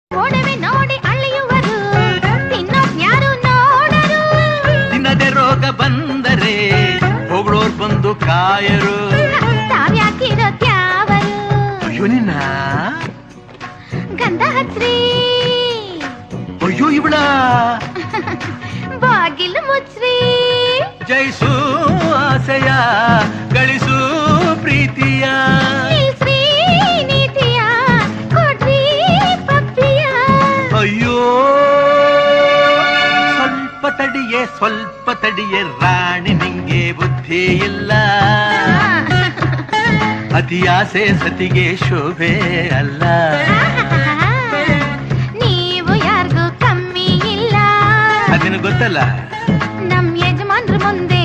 ಒಡವೆ ನೋಡಿ ಅಳೆಯುವರು ತಿನ್ನೋಕ್ಯಾರು ನೋಡರು ತಿನ್ನದೆ ರೋಗ ಬಂದರೆ ಹೊಗಳೋರ್ ಬಂದು ಕಾಯರು ತಾವ್ಯಾಕಿರೋ ತ್ಯಾವರು ಅಯ್ಯೋ ನಿನ್ನ ಗಂಧ ಹಚ್ಚ್ರಿ ಅಯ್ಯೋ ಇವಳ ಬಾಗಿಲು ಮುಚ್ಚ್ರಿ ಜಯಿಸು ಆಸೆಯ ಗಳಿಸು ಪ್ರೀತಿಯ ನಿಲ್ಸ್ರಿ ನೀತಿಯ ಕೊಡ್ರಿ ಪಪ್ಪಿಯ ಅಯ್ಯೋ ಸ್ವಲ್ಪ ತಡಿಯೇ ಸ್ವಲ್ಪ ತಡಿಯೇ ರಾಣಿ ನಿಂಗೆ ಬುದ್ಧಿ ಇಲ್ಲ ಅತಿ ಆಸೆ ಸತಿಗೆ ಶೋಭೆ ಅಲ್ಲ ನೀವು ಯಾರಿಗೂ ಕಮ್ಮಿ ಇಲ್ಲ ಅದನ್ನು ಗೊತ್ತಲ್ಲ ನಮ್ ಯಜಮಾನ್ರ ಮುಂದೆ